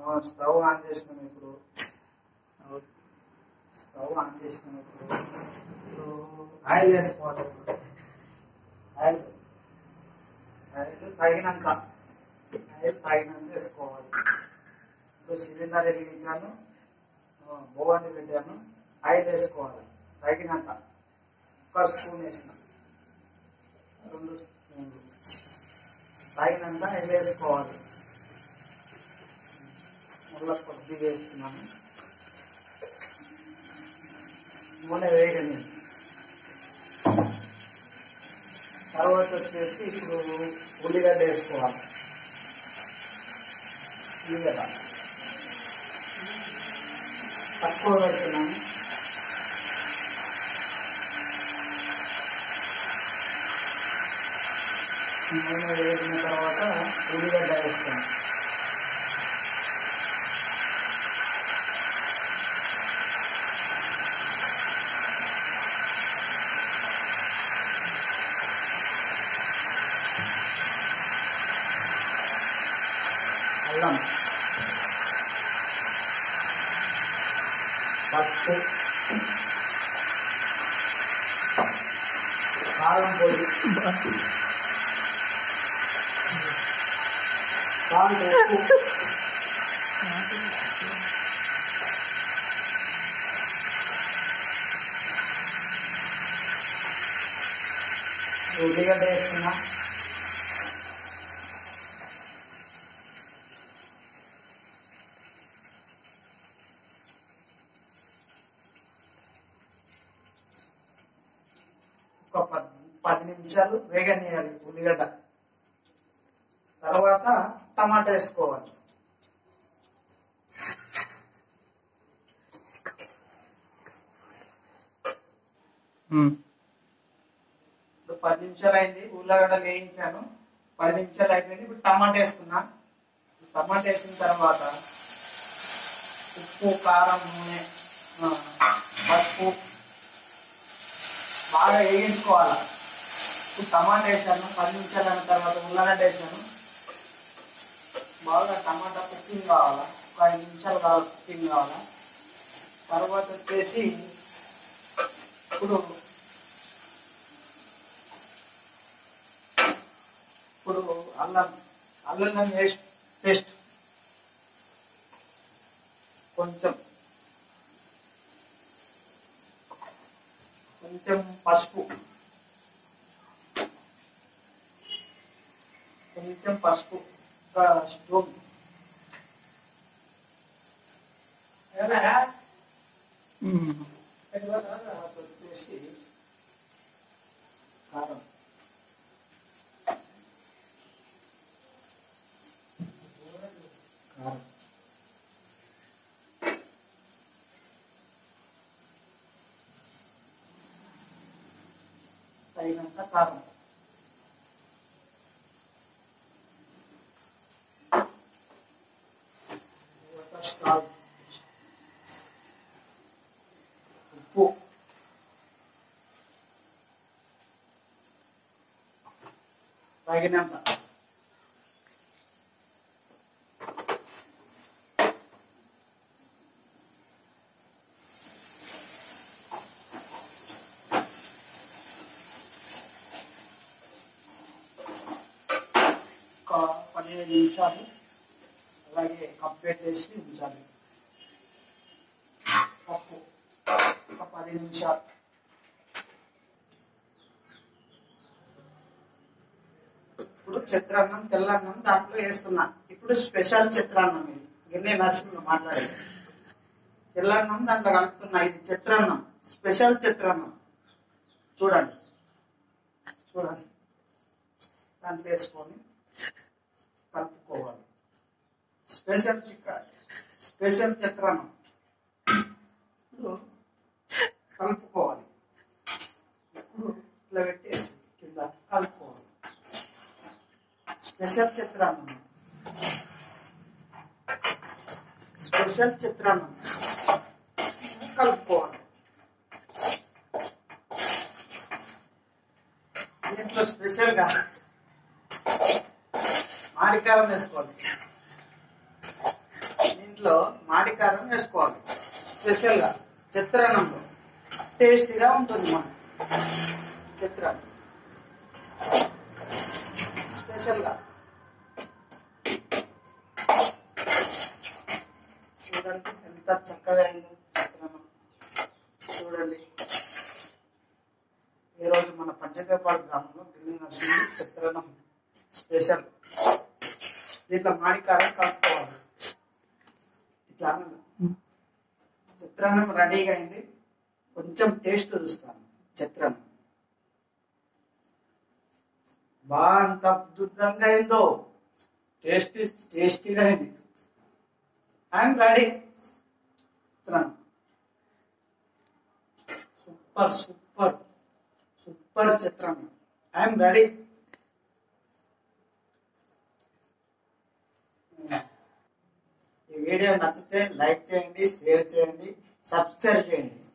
ఆ, stove on చేసినాం ఇప్పుడు స్టవ్ ఆన్ చేసినాం ఇప్పుడు ఇప్పుడు ఆయిల్ వేసుకోవాలి ఇప్పుడు ఆయిల్ ఆయిల్ తగినంత ఆయిల్ తగినంత వేసుకోవాలి ఇప్పుడు సిలిండర్ వెలిగించాను ఆ, బోగండి పెట్టాను ఆయిల్ వేసుకోవాలి తగినంత ఒక స్పూన్ వేసిన రెండు స్పూన్లు తగినంత ఆయిల్ వేసుకోవాలి మళ్ళీ కొద్దిగా వేస్తున్నాను నూనె వేయగలి తర్వాత వచ్చేసి ఇప్పుడు ఉల్లిగడ్డ వేసుకోవాలి ఉల్లిగడ్డ తక్కువ పెడుతున్నాను నూనె వేసిన తర్వాత ఉల్లిగడ్డ వేస్తాను అల్లం పసుపు కారం పొడి సాల్ట్ ఉప్పు ఉల్లిగడ్డ వేస్తున్నా ఒక పది పది నిమిషాలు వేగనీయాలి ఉల్లిగడ్డ తర్వాత టమాటా వేసుకోవాలి ఇప్పుడు పది నిమిషాలు అయింది ఉల్లిగడ్డ వేయించాను పది నిమిషాలు అయిపోయింది ఇప్పుడు టమాటా వేసుకున్నా టమాటా వేసిన తర్వాత ఉప్పు కారం నూనె ఆ, పసుపు బాగా వేయించుకోవాలి ఇప్పుడు టమాటా వేసాను పది నిమిషాలు అయిన తర్వాత ఉల్లగడ్డ వేసాను బాగా టమాటా కుకింగ్ కావాలా ఒక ఐదు నిమిషాలు కావాలి కుకింగ్ కావాలా తర్వాత వచ్చేసి ఇప్పుడు ఇప్పుడు అల్లం అల్లం పేస్ట్ పేస్ట్ కొంచెం కొంచెం పసుపు కొంచెం పసుపు ఒక స్పూన్ ఏమయ్యా? తర్వాత వచ్చేసి కారం కారం తగినంత కారం తర్వాత స్టాల్ ఉప్పు తగినంత ఒక పదిహేను నిమిషాలు అలాగే కప్ పెట్టేసి ఉంచాలి కప్పు ఒక పది నిమిషాలు ఇప్పుడు చిత్రాన్నం తెల్లన్నం దాంట్లో వేస్తున్నా ఇప్పుడు స్పెషల్ చిత్రాన్నం ఇది గిన్నె నరసింహ మాట్లాడేది తెల్లన్నం దాంట్లో కలుపుతున్నా ఇది చిత్రాన్నం స్పెషల్ చిత్రాన్నం చూడండి చూడండి దాంట్లో వేసుకొని కలుపుకోవాలి స్పెషల్ చికెన్ స్పెషల్ చిత్రాన్నం ఇప్పుడు కలుపుకోవాలి ఇప్పుడు ఇట్లా పెట్టేసి కింద కలుపుకోవాలి స్పెషల్ చిత్రాన్నం స్పెషల్ చిత్రాన్నం కలుపుకోవాలి దీంట్లో స్పెషల్గా మాడికారం వేసుకోవాలి దీంట్లో మాడి కారం వేసుకోవాలి స్పెషల్గా చిత్రాన్నంలో టేస్టీగా ఉంటుంది మన చిత్రాన్నం స్పెషల్గా చూడండి ఎంత చక్కగా అయిందో చిత్రాన్నం చూడండి ఈరోజు మన పంచదేపాడు గ్రామంలో గిరి నరసింహ చిత్రాన్నం స్పెషల్ దీంట్లో మాడికారం కలుపుకోవాలి ఇట్లా అన్నది. చిత్రాన్నం రెడీగా అయింది కొంచెం టేస్ట్ చూస్తాను చిత్రాన్నం బాగా అంత అద్భుతంగా అయిందో టేస్టీ టేస్టీగా అయింది I'm ready chitrannam super super super chitrannam I'm ready ఈ వీడియో నచ్చితే లైక్ చేయండి షేర్ చేయండి సబ్స్క్రైబ్ చేయండి